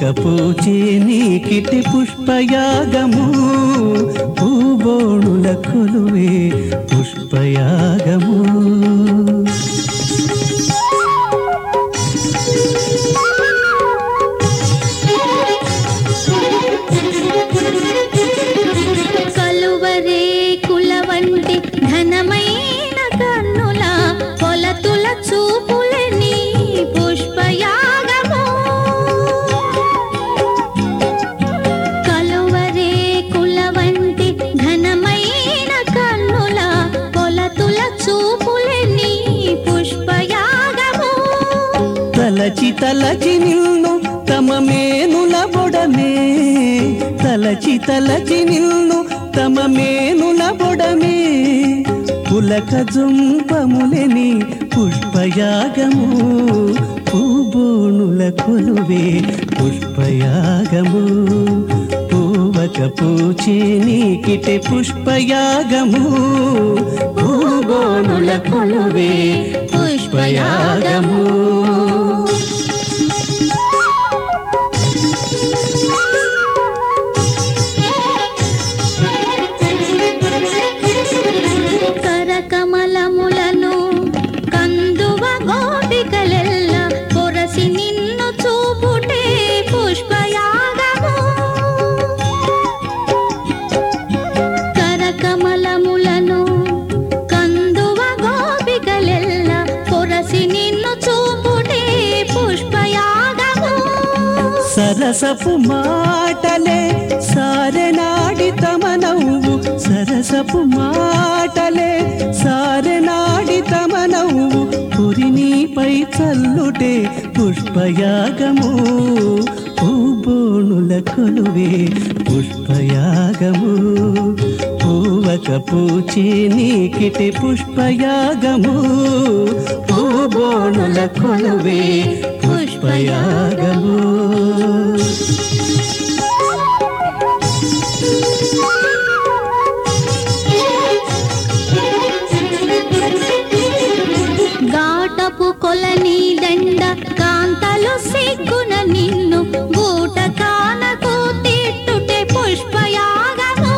పూవక పూచే నీకిటి పుష్పయాగము పూబోణుల కొలువే పుష్పయాగము కలువరే కుల వంటి ఘనమైన కన్నుల కొలతుల చూపులని పుష్పయాగము కలువరే కుల వంటి ఘనమైన కన్నుల కొలతుల చూపులని పుష్పయాగము తలచి తలచి నిన్ను తమ మేనుల బొడమే తలచి తలచి నిన్ను తమ మేనుల బొడమే పులక జుంపములని పుష్పయాగము పూబోణుల కొలువే పుష్పయాగము పూవక పూచే నీకిటే పుష్పయాగము పూబోణుల కొలువే పుష్పయాగము కరకమలములను కందువ గోపికలెల్ల పొరసి నిన్ను చూపుటే పుష్పయాగము కరకమలములను కందువ గోపికలెల్ల పొరసి నిన్ను చూపుటే పుష్పయాగము సరసపు మాటలే సారెనాడి తమ నవ్వు సరసపు మాటలే సారెనాడి తమ నవ్వు పురినీపై చల్లుటే పుష్పయాగము పూబోణుల కొలువే పుష్పయాగము పూవక పూచే నీకిటి పుష్పయాగము పూబోణుల కొలువే పుష్పయాగము గాటపు కొలని దండ కాంతలు సిగ్గున నిన్ను గూట కానకు తిట్టుటే పుష్పయాగము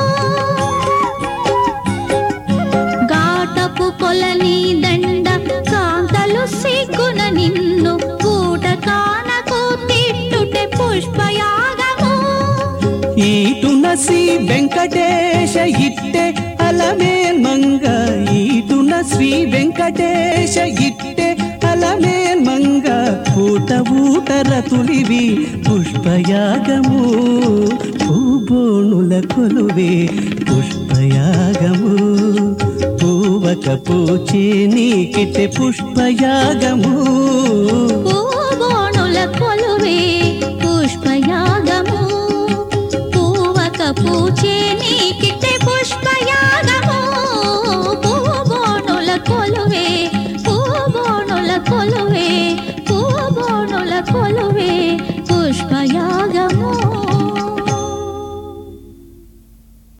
గాటపు కొలని దండ కాంతలు సిగ్గున నిన్ను గూట కానకు తిట్టుటే పుష్పయాగము ఈటున శ్రీ వెంకటేశ ఇట్టే అలమేల్ మంగ ఈటున శ్రీ వెంకటేశ ఇట్టే అలమేల్ మంగ ఊట ఊటర తులివి పుష్పయాగము పూబోణుల కొలువే పుష్పయాగము పూవక పూచే నీకిటే పుష్పయాగము పూబోణుల కొలువే పుష్పయాగము పూవక పూచే నీకి